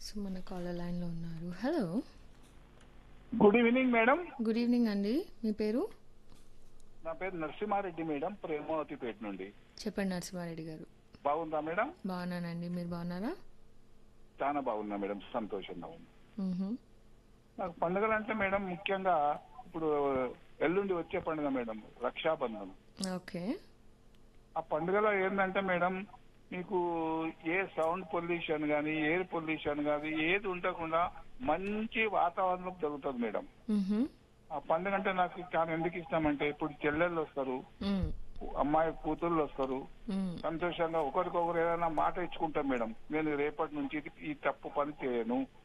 So మన caller లైన్లో ఉన్నారు hello good evening madam good evening అండి మీ పేరు నా పేరు నరసింహారెడ్డి మేడం ప్రేమావతిపేట నుండి చెప్పండి నరసింహారెడ్డి గారు బాగుందా మేడం బాగున్నానండి మీరు బాగున్నారా చాలా బాగుందా మేడం సంతోషంగా ఉంది మ్హూ. నాకు పండుగలు అంటే మేడం ముఖ్యంగా ఇప్పుడు ఎల్లుండి వచ్చే పండుగ మేడం రక్షాబంధన్ ఓకే ఆ పండుగలో ఏంటంటే మేడం మీకు ఏ సౌండ్ పొల్యూషన్ కానీ ఎయిర్ పొల్యూషన్ కానీ ఏది ఉండకుండా మంచి వాతావరణం జరుగుతుంది మేడం మ్హూ. ఆ పండుగ అంటే నాకు చాలా ఎందుకు ఇష్టమంటే ఇప్పుడు చెల్లెళ్ళు వస్తారు మ్. అమ్మాయి కూతుళ్ళు వస్తారు మ్. సంతోషంగా ఒకరికొకరు ఏదైనా మాట ఇచ్చుకుంటాం మేడం నేను రేపటి నుంచి ఇది- ఈ తప్పు పని చేయను